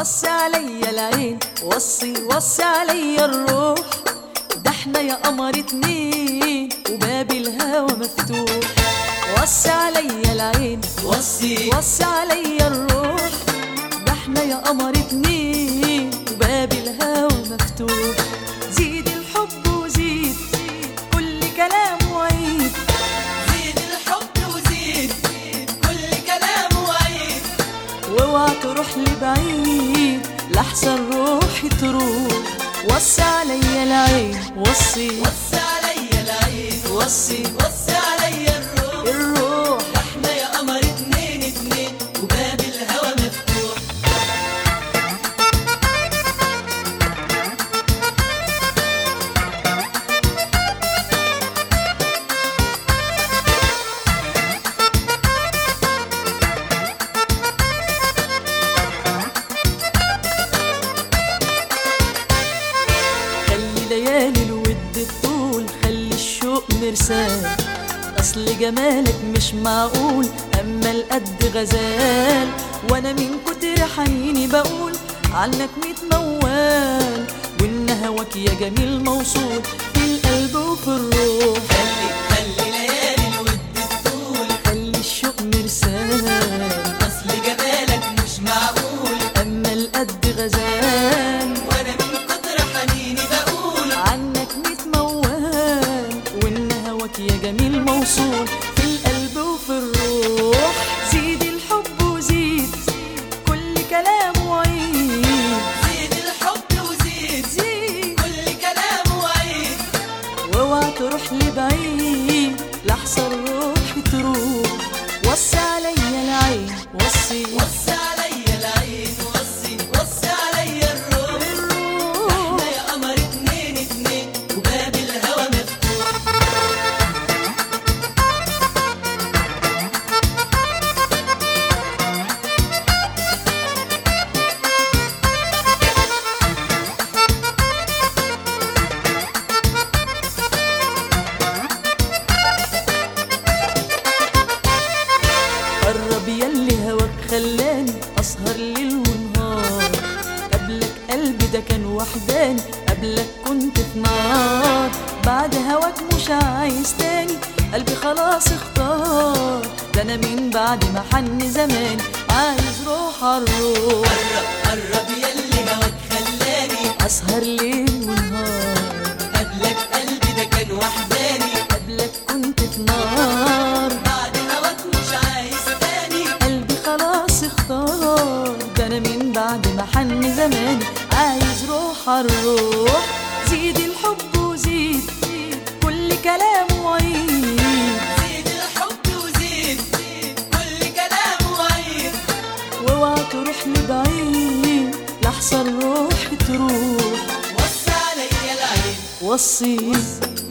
وصي عليا العين وصي وصي عليا الروح ده احنا يا قمر اتنين وباب الهوى مفتوح وصي عليا العين وصي وصي عليا الروح ده احنا يا قمر اتنين وباب الهوى مفتوح زيد الحب وزيد كل كلام وعيد زيد الحب وزيد كل كلام وعيد واوعى تروح لبعيد لحسن روحي تروح وصي عليا العين وصي وصي عليا العين وصي وصي عليا الروح الروح احنا يا قمر اتنين اتنين وباب الهوى مفتوح خلي ليالي الود الطول خلي الشوق مرسال اصل جمالك مش معقول اما القد غزال وانا من كتر حنيني بقول عنك ميت موال وان هواك يا جميل موصول في القلب وفي الروح خلي خلي ليالي الود تطول خلي الشوق مرسال اصل جمالك مش معقول اما القد غزال وانا من كتر حنيني بقول عنك ميت موال وان هواك يا جميل موصول في القلب وفي الروح زيد الحب وزيد كل كلام وعيد زيد الحب وزيد زيد كل كلام وعيد واوعى تروح لبعيد لحسن روحي تروح وصي عليا العين وصي وصي عليا العين وصي وصي عليا الروح الروح احنا يا قمر اتنين اتنين وباب الهوى مفتوح قرب يلي هواك خلاني اسهر ليل ونهار قبلك قلبي ده كان وحداني قبلك كنت في نار بعد هواك مش عايز تاني قلبي خلاص اختار ده انا من بعد ما حن زماني عايز روح الروح قرب قرب يلي هواك خلاني اسهر ليل ونهار قبلك قلبي ده كان وحداني قبلك كنت في نار بعد هواك مش عايز تاني قلبي خلاص اختار ده انا من بعد ما حن زماني عايز روح الروح زيد الحب وزيد كل كلام وعيد زيد الحب وزيد كل كلام وعيد واوعى تروح لبعيد لحسن روحي تروح وصي عليا العين وصي